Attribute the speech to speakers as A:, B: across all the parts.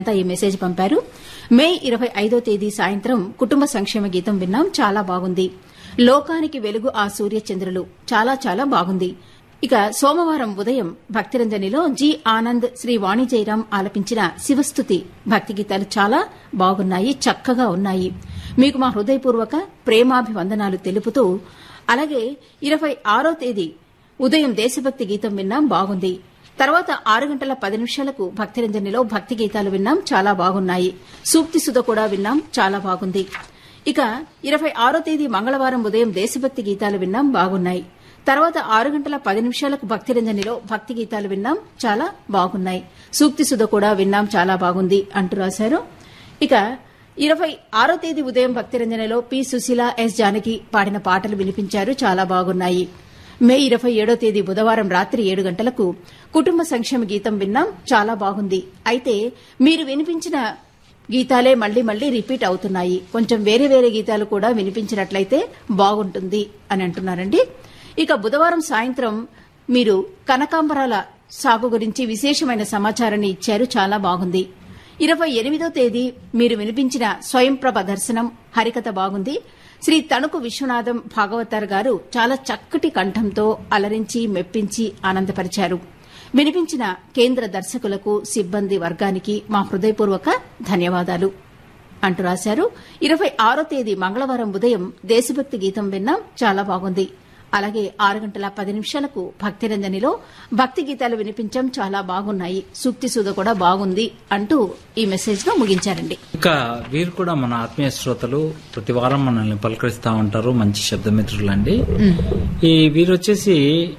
A: అంతా ఈ మెసేజ్ పంపారు మే ఇరవై ఐదో తేదీ సాయంత్రం కుటుంబ సంక్షేమ గీతం విన్నాం చాలా బాగుంది లోకానికి వెలుగు ఆ సూర్యచంద్రులు చాలా చాలా బాగుంది ఇక సోమవారం ఉదయం భక్తిరంజనిలో జి ఆనంద్ శ్రీ వాణి జయరాం ఆలపించిన శివస్థుతి భక్తి గీతాలు చాలా బాగున్నాయి చక్కగా ఉన్నాయి మీకు మా హృదయపూర్వక ప్రేమాభివందనాలు తెలుపుతూ అలాగే ఇరవై ఆరో తేదీ ఉదయం దేశభక్తి గీతం విన్నాం బాగుంది తర్వాత ఆరు గంటల పది నిమిషాలకు భక్తిరంజనిలో భక్తి గీతాలు విన్నాం చాలా బాగున్నాయి సూక్తి సుధ కూడా విన్నాం చాలా బాగుంది ఇక ఇరవై ఆరో తేదీ మంగళవారం ఉదయం దేశభక్తి గీతాలు విన్నాం బాగున్నాయి తర్వాత ఆరు గంటల పది నిమిషాలకు భక్తిరంజనిలో భక్తి గీతాలు విన్నాం చాలా బాగున్నాయి సూక్తి సుధ కూడా విన్నాం చాలా బాగుంది అంటూ రాశారు ఇక ఇరవై ఆరో తేదీ ఉదయం భక్తిరంజనలో పి సుశీల ఎస్ జానకి పాడిన పాటలు వినిపించారు చాలా బాగున్నాయి మే ఇరవై ఏడో తేదీ బుధవారం రాత్రి ఏడు గంటలకు కుటుంబ సంక్షేమ గీతం విన్నాం చాలా బాగుంది అయితే మీరు వినిపించిన గీతాలే మళ్లీ మళ్లీ రిపీట్ అవుతున్నాయి కొంచెం వేరే వేరే గీతాలు కూడా వినిపించినట్లయితే బాగుంటుంది అని అంటున్నారండి ఇక బుధవారం సాయంత్రం మీరు కనకాంబరాల సాగు గురించి విశేషమైన సమాచారాన్ని ఇచ్చారు చాలా బాగుంది ఇరవై ఎనిమిదో తేదీ మీరు వినిపించిన స్వయంప్రభ దర్శనం హరికథ బాగుంది శ్రీ తణుకు విశ్వనాథం భాగవతార్ గారు చాలా చక్కటి కంఠంతో అలరించి మెప్పించి ఆనందపరిచారు వినిపించిన కేంద్ర దర్శకులకు సిబ్బంది వర్గానికి మా హృదయపూర్వక ధన్యవాదాలు అంటూ రాశారు ఇరవై ఆరో తేదీ మంగళవారం ఉదయం దేశభక్తి గీతం విన్నాం చాలా బాగుంది అలాగే ఆరు గంటల పది నిమిషాలకు భక్తిరంజనిలో భక్తి గీతాలు వినిపించం చాలా బాగున్నాయి సూక్తి సుధ కూడా బాగుంది అంటూ ఈ మెసేజ్ ను ముగించారండి
B: ఇంకా వీరు కూడా మన ఆత్మీయ శ్రోతలు ప్రతి వారం మనల్ని పలకరిస్తూ ఉంటారు మంచి శబ్దమిత్రులు అండి ఈ వీరు వచ్చేసి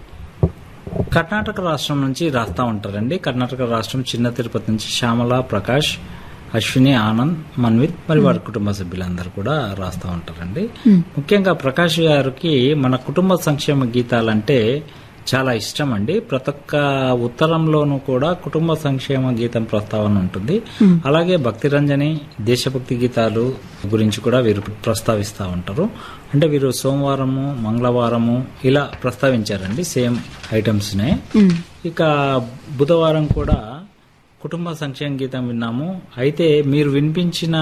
B: కర్ణాటక రాష్ట్రం నుంచి రాస్తా ఉంటారండి కర్ణాటక రాష్ట్రం చిన్న తిరుపతి నుంచి శ్యామల ప్రకాష్ అశ్విని ఆనంద్ మన్విత్ మరి వారి కుటుంబ సభ్యులందరూ కూడా రాస్తా ఉంటారండి ముఖ్యంగా ప్రకాష్ గారికి మన కుటుంబ సంక్షేమ గీతాలంటే చాలా ఇష్టం అండి ప్రతి ఒక్క ఉత్తరంలోనూ కూడా కుటుంబ సంక్షేమ గీతం ప్రస్తావన ఉంటుంది అలాగే భక్తిరంజని దేశభక్తి గీతాలు గురించి కూడా వీరు ప్రస్తావిస్తూ ఉంటారు అంటే వీరు సోమవారము మంగళవారము ఇలా ప్రస్తావించారండి సేమ్ ఐటమ్స్ నే ఇక బుధవారం కూడా కుటుంబ సంక్షేమ గీతం విన్నాము అయితే మీరు వినిపించిన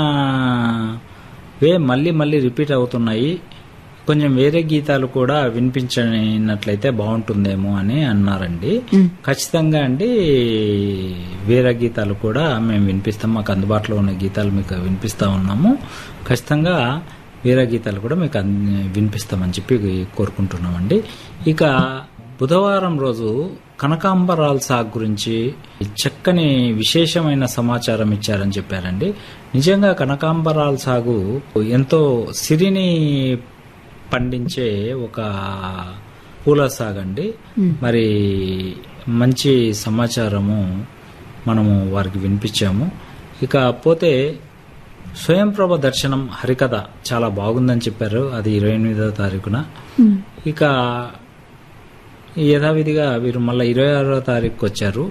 B: వే మళ్ళీ మళ్ళీ రిపీట్ అవుతున్నాయి కొంచెం వేరే గీతాలు కూడా వినిపించినట్లయితే బాగుంటుందేమో అని అన్నారండి ఖచ్చితంగా అండి వేరే గీతాలు కూడా మేము వినిపిస్తాం మాకు అందుబాటులో ఉన్న గీతాలు మీకు వినిపిస్తా ఉన్నాము ఖచ్చితంగా వేరే గీతాలు కూడా మీకు అన్ని వినిపిస్తామని చెప్పి కోరుకుంటున్నామండి ఇక బుధవారం రోజు కనకాంబరాల సాగు గురించి చక్కని విశేషమైన సమాచారం ఇచ్చారని చెప్పారండి నిజంగా కనకాంబరాల సాగు ఎంతో సిరిని పండించే ఒక పూల సాగండి మరి మంచి సమాచారము మనము వారికి వినిపించాము ఇక పోతే స్వయంప్రభ దర్శనం హరికథ చాలా బాగుందని చెప్పారు అది ఇరవై ఎనిమిదవ తారీఖున ఇక యథావిధిగా వీరు మళ్ళీ ఇరవై ఆరో తారీఖుకి వచ్చారు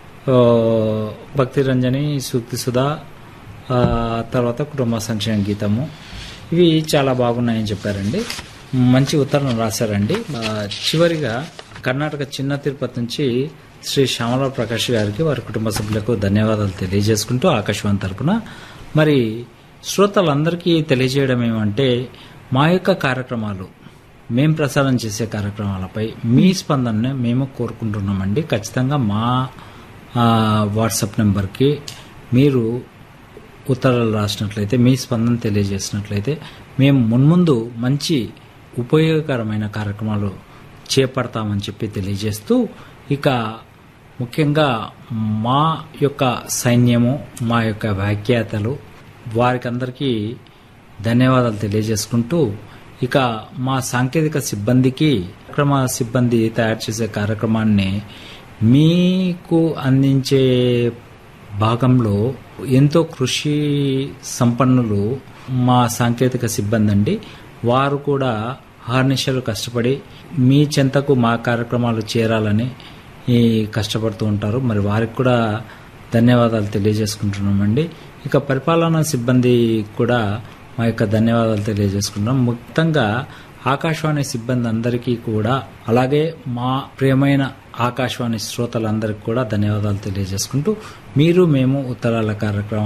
B: భక్తి రంజని సూక్తి సుధా తర్వాత కుటుంబ సంక్షేమ గీతము ఇవి చాలా బాగున్నాయని చెప్పారండి మంచి ఉత్తరం రాశారండి చివరిగా కర్ణాటక చిన్న తిరుపతి నుంచి శ్రీ శ్యామల ప్రకాష్ గారికి వారి కుటుంబ సభ్యులకు ధన్యవాదాలు తెలియజేసుకుంటూ ఆకాశవాణి తరపున మరి శ్రోతలందరికీ తెలియజేయడం ఏమంటే మా యొక్క కార్యక్రమాలు మేం ప్రసారం చేసే కార్యక్రమాలపై మీ స్పందనని మేము కోరుకుంటున్నామండి ఖచ్చితంగా మా వాట్సాప్ నెంబర్కి మీరు ఉత్తరాలు రాసినట్లయితే మీ స్పందన తెలియజేసినట్లయితే మేము మున్ముందు మంచి ఉపయోగకరమైన కార్యక్రమాలు చేపడతామని చెప్పి తెలియజేస్తూ ఇక ముఖ్యంగా మా యొక్క సైన్యము మా యొక్క వ్యాఖ్యాతలు వారికి అందరికీ ధన్యవాదాలు తెలియజేసుకుంటూ ఇక మా సాంకేతిక సిబ్బందికి కార్యక్రమ సిబ్బంది తయారు చేసే కార్యక్రమాన్ని మీకు అందించే భాగంలో ఎంతో కృషి సంపన్నులు మా సాంకేతిక సిబ్బంది అండి వారు కూడా హార్నిషలు కష్టపడి మీ చెంతకు మా కార్యక్రమాలు చేరాలని ఈ కష్టపడుతూ ఉంటారు మరి వారికి కూడా ధన్యవాదాలు తెలియజేసుకుంటున్నామండి ఇక పరిపాలనా సిబ్బంది కూడా మా యొక్క ధన్యవాదాలు తెలియజేసుకుంటున్నాం మొత్తంగా ఆకాశవాణి సిబ్బంది అందరికీ కూడా అలాగే మా ప్రియమైన ఆకాశవాణి శ్రోతలందరికీ కూడా ధన్యవాదాలు తెలియజేసుకుంటూ మీరు మేము ఉత్తరాల కార్యక్రమం